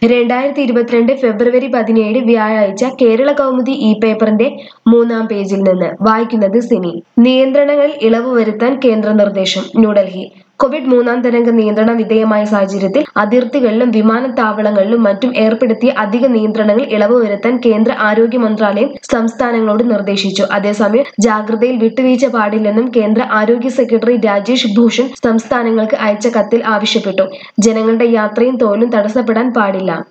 രണ്ടായിരത്തി ഇരുപത്തിരണ്ട് ഫെബ്രുവരി പതിനേഴ് വ്യാഴാഴ്ച കേരള കൗമുദി ഇ പേപ്പറിന്റെ മൂന്നാം പേജിൽ നിന്ന് വായിക്കുന്നത് സിനി നിയന്ത്രണങ്ങളിൽ ഇളവ് വരുത്താൻ കേന്ദ്ര നിർദ്ദേശം ന്യൂഡൽഹി കോവിഡ് മൂന്നാം തരംഗ നിയന്ത്രണ വിധേയമായ സാഹചര്യത്തിൽ അതിർത്തികളിലും വിമാനത്താവളങ്ങളിലും മറ്റും ഏർപ്പെടുത്തിയ അധിക നിയന്ത്രണങ്ങൾ ഇളവ് വരുത്താൻ കേന്ദ്ര ആരോഗ്യ മന്ത്രാലയം സംസ്ഥാനങ്ങളോട് നിർദ്ദേശിച്ചു അതേസമയം ജാഗ്രതയിൽ വിട്ടുവീഴ്ച പാടില്ലെന്നും കേന്ദ്ര ആരോഗ്യ സെക്രട്ടറി രാജേഷ് ഭൂഷൺ സംസ്ഥാനങ്ങൾക്ക് അയച്ച കത്തിൽ ആവശ്യപ്പെട്ടു ജനങ്ങളുടെ യാത്രയും തൊഴിലും തടസ്സപ്പെടാൻ പാടില്ല